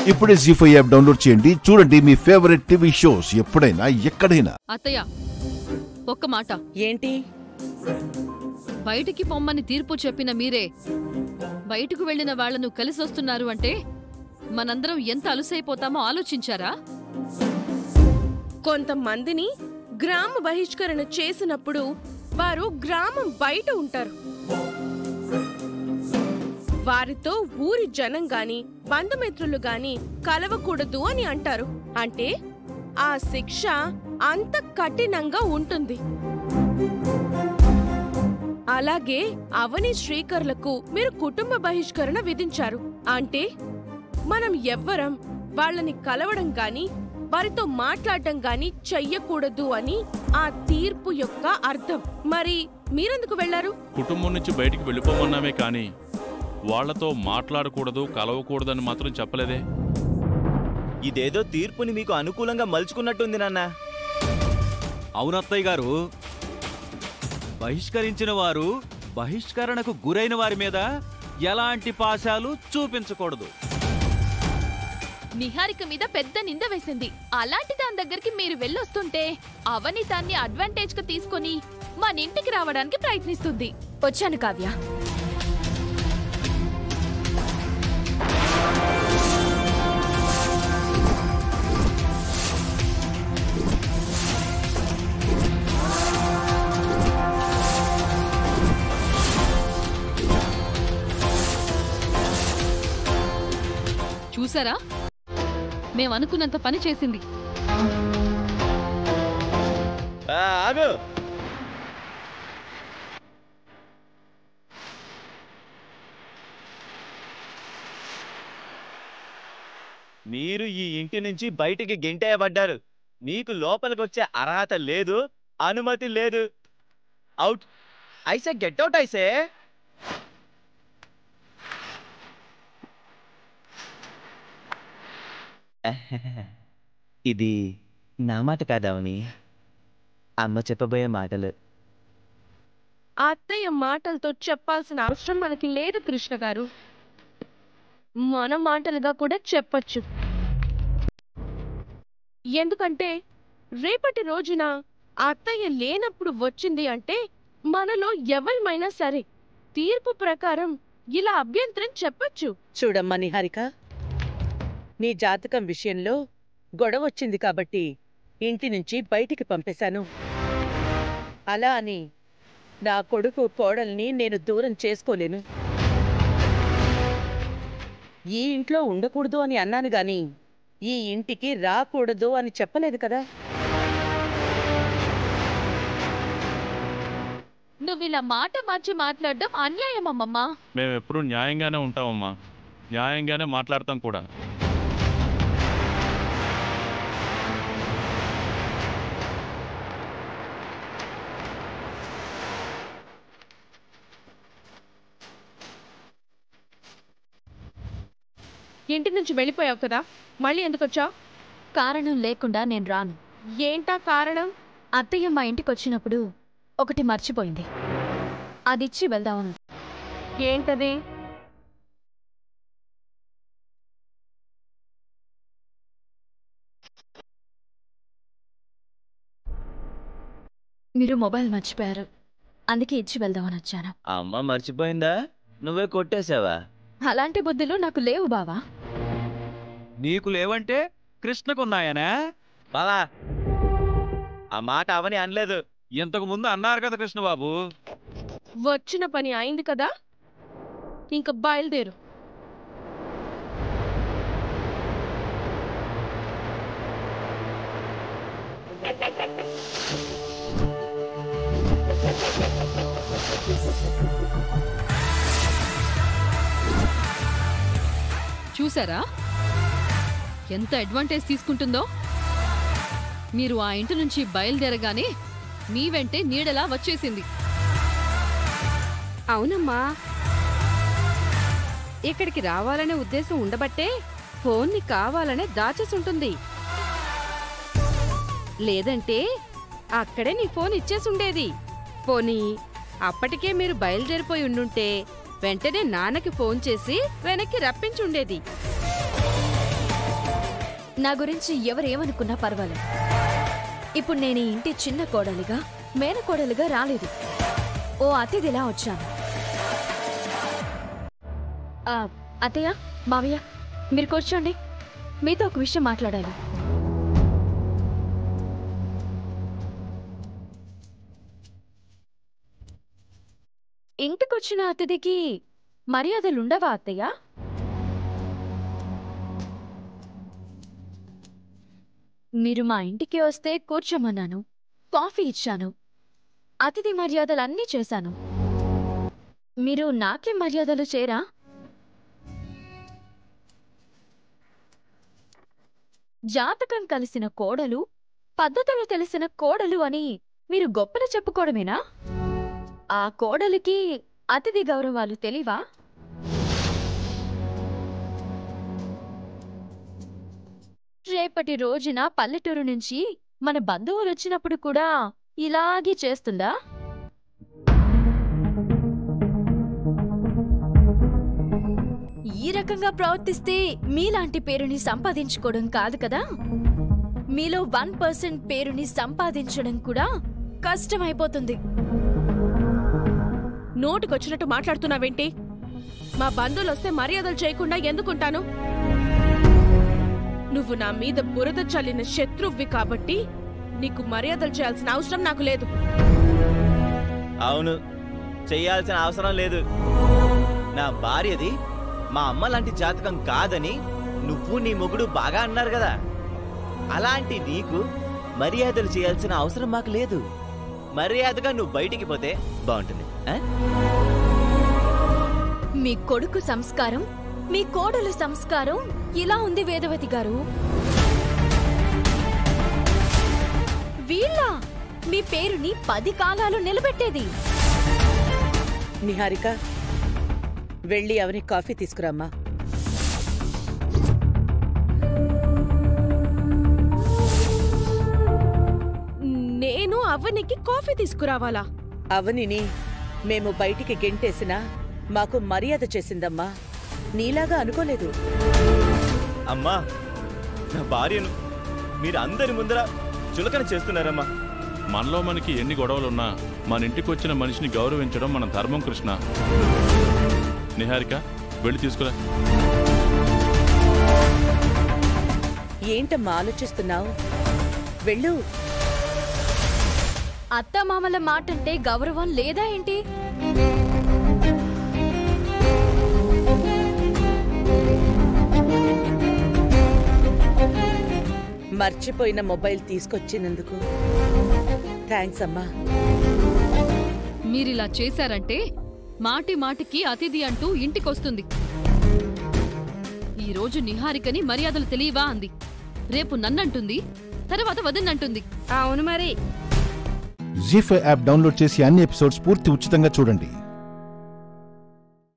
ఇప్పుడే G five app download చేయండి చూడండి మీ ఫేవరెట్ టీవీ షోస్ ఎప్పుడైనా ఎక్కడైనా అత్తయ్య ఒక్క మాట ఏంటి బయటికి పొమ్మని తీర్పు చెప్పిన మీరే బయటకు వెళ్లిన వాళ్లను కలిసొస్తున్నారు అంటే మనందరం ఎంత అలుసైపోతామో ఆలోచించారా కొంతమందిని గ్రామ బహిష్కరణ చేసినప్పుడు వారు గ్రామం బయట ఉంటారు వారితో ఊరి జనం గాని బంధుమిత్రులు గాని కలవకూడదు అని అంటారు అంటే ఆ శిక్ష అంత కఠినంగా ఉంటుంది అలాగే అవని శ్రీకర్లకు మీరు కుటుంబ బహిష్కరణ విధించారు అంటే మనం ఎవ్వరం వాళ్ళని కలవడం గాని వారితో మాట్లాడడం గాని చెయ్యకూడదు అని ఆ తీర్పు యొక్క అర్థం మరి మీరెందుకు వెళ్లారు కుటుంబం నుంచి బయటికి వెళ్ళిపోమన్నామే కానీ వాళ్లతో మాట్లాడకూడదు కలవకూడదని మాత్రం చెప్పలేదే ఇదేదో తీర్పుని మీకు అనుకూలంగా మలుచుకున్నట్టుంది నాన్న అవునత్తయ్య గారు బహిష్కరించిన వారు బహిష్కరణకు గురైన వారి మీద ఎలాంటి పాశాలు చూపించకూడదు నిహారిక మీద పెద్ద నింద వేసింది అలాంటి దాని దగ్గరికి మీరు వెళ్ళొస్తుంటే అవని దాన్ని అడ్వాంటేజ్ గా తీసుకొని మన ఇంటికి రావడానికి ప్రయత్నిస్తుంది వచ్చాను కావ్య చూసారా మేమనుకున్నంత పని చేసింది ఆ, ఆగు మీరు ఈ ఇంటి నుంచి బయటికి గెంటేయబడ్డారు మీకు లోపలికి వచ్చే అర్హత లేదు అనుమతి లేదు అవుట్ ఐసే గెట్ అవుట్ ఐసే ఇది నా మాట కాదావని అమ్మ చెప్పబోయే మాటలు ఆ అత్తయ్య మాటలతో చెప్పాల్సిన అవసరం మనకి లేదు కృష్ణ గారు మన మాటలుగా కూడా చెప్పొచ్చు ఎందుకంటే రేపటి రోజున ఆ అత్తయ్య లేనప్పుడు వచ్చింది అంటే మనలో ఎవరిమైనా సరే తీర్పు ప్రకారం ఇలా అభ్యంతరం చెప్పొచ్చు చూడమ్మా నిహారిక నీ జాతకం విషయంలో గొడవ వచ్చింది కాబట్టి ఇంటి నుంచి బయటికి పంపేశాను అలా అని నా కొడుకు కోడల్ని నేను దూరం చేసుకోలేను ఈ ఇంట్లో ఉండకూడదు అని అన్నాను గాని ఈ ఇంటికి రాకూడదు అని చెప్పలేదు కదా నువ్వు ఇలా మాట మార్చి మాట్లాడడం అన్యాయం అమ్మమ్మా మేము ఎప్పుడూ న్యాయంగానే ఉంటామమ్మా న్యాయంగానే మాట్లాడతాం కూడా ఇంటి నుంచి వెళ్ళిపోయావు కదా మళ్ళీ ఎందుకు వచ్చావు కారణం లేకుండా నేను రాను ఏంటా కారణం అత్తయ్య మా ఇంటికి వచ్చినప్పుడు ఒకటి మర్చిపోయింది అదిచ్చి వెళ్దామను ఏంటది మీరు మొబైల్ మర్చిపోయారు అందుకే ఇచ్చి వెళ్దామని వచ్చాను అమ్మ మర్చిపోయిందా నువ్వే కొట్టేశావా అలాంటి బుద్ధులు నాకు లేవు బావా నీకు లేవంటే కృష్ణకున్నాయనా బావా ఆ మాట అవని అనలేదు ఇంతకు ముందు అన్నారు కదా కృష్ణబాబు వచ్చిన పని అయింది కదా ఇంక బయలుదేరు చూసారా ఎంత అడ్వాంటేజ్ తీసుకుంటుందో మీరు ఆ ఇంటి నుంచి బయలుదేరగానే మీ వెంటే నీడలా వచ్చేసింది అవునమ్మా ఇక్కడికి రావాలనే ఉద్దేశం ఉండబట్టే ఫోన్ని కావాలనే దాచేసుంటుంది లేదంటే అక్కడే నీ ఫోన్ ఇచ్చేసుండేది పోనీ అప్పటికే మీరు బయలుదేరిపోయి ఉండుంటే వెంటనే నాన్నకి ఫోన్ చేసి వెనక్కి రప్పించుండేది నా గురించి ఎవరేమనుకున్నా పర్వాలేదు ఇప్పుడు నేను ఈ ఇంటి చిన్న కోడలిగా మేనకోడలిగా రాలేదు ఓ అతిథిలా వచ్చాను ఆ, అత్తయ్య మావయ్య మీరు కూర్చోండి మీతో ఒక విషయం మాట్లాడాలి ఇంటికొచ్చిన అతిథికి మర్యాదలుండవా అత్తయ్య మీరు మా ఇంటికి వస్తే కూర్చోమన్నాను కాఫీ ఇచ్చాను అతిథి మర్యాదలు అన్నీ చేశాను మీరు నాకే మర్యాదలు చేరా జాతకం కలిసిన కోడలు పద్ధతులు తెలిసిన కోడలు అని మీరు గొప్పలు చెప్పుకోవడమేనా ఆ కోడలికి అతిథి గౌరవాలు తెలివా రేపటి రోజున పల్లెటూరు నుంచి మన బంధువులు వచ్చినప్పుడు కూడా ఇలాగే చేస్తుందా ఈ రకంగా ప్రవర్తిస్తే మీలాంటి పేరుని సంపాదించుకోవడం కాదు కదా మీలో వన్ పర్సెంట్ పేరుని సంపాదించడం కూడా కష్టమైపోతుంది నోటికొచ్చినట్టు మాట్లాడుతున్నావేంటి మా బంధువులు వస్తే మర్యాదలు చేయకుండా ఎందుకుంటాను నువ్వు నా మీద బురద చల్లిన శత్రువ్వి కాబట్టి నీకు మర్యాదలు చేయాల్సిన అవసరం నాకు లేదు అవును చెయ్యాల్సిన అవసరం లేదు నా భార్యది మా అమ్మ లాంటి జాతకం కాదని నువ్వు నీ మొగుడు బాగా అన్నారు కదా అలాంటి నీకు మర్యాదలు చేయాల్సిన అవసరం మాకు లేదు మర్యాదగా నువ్వు బయటికి పోతే బాగుంటుంది ఆ? మీ కొడుకు సంస్కారం మీ కోడలు సంస్కారం ఇలా ఉంది వేదవతి గారు వీళ్ళ మీ పేరుని పది కాలాలు నిలబెట్టేది నిహారిక వెళ్ళి అవని కాఫీ తీసుకురామ్మా నేను అవ్వనికి కాఫీ తీసుకురావాలా అవనిని మేము బయటికి గెంటేసినా మాకు మర్యాద చేసిందమ్మా నీలాగా అనుకోలేదు అమ్మా నా భార్యను మీరు అందరి ముందర చులకన చేస్తున్నారమ్మా మనలో మనకి ఎన్ని గొడవలున్నా మన ఇంటికి వచ్చిన మనిషిని గౌరవించడం మన ధర్మం కృష్ణ నిహారిక వెళ్ళి తీసుకురా ఏంటమ్మా ఆలోచిస్తున్నావు వెళ్ళు అత్తమామల మాటంటే గౌరవం లేదా ఏంటి మర్చిపోయిన మొబైల్ తీసుకొచ్చినందుకు థ్యాంక్స్ అమ్మా మీరిలా చేశారంటే మాటి మాటికి అతిథి అంటూ ఇంటికొస్తుంది ఈ రోజు నిహారికని మర్యాదలు తెలియవా అంది రేపు నన్నంటుంది తర్వాత వదన్నంటుంది అవును మరి జీ ఫైవ్ యాప్ డౌన్లోడ్ చేసి అన్ని ఎపిసోడ్స్ పూర్తి ఉచితంగా చూడండి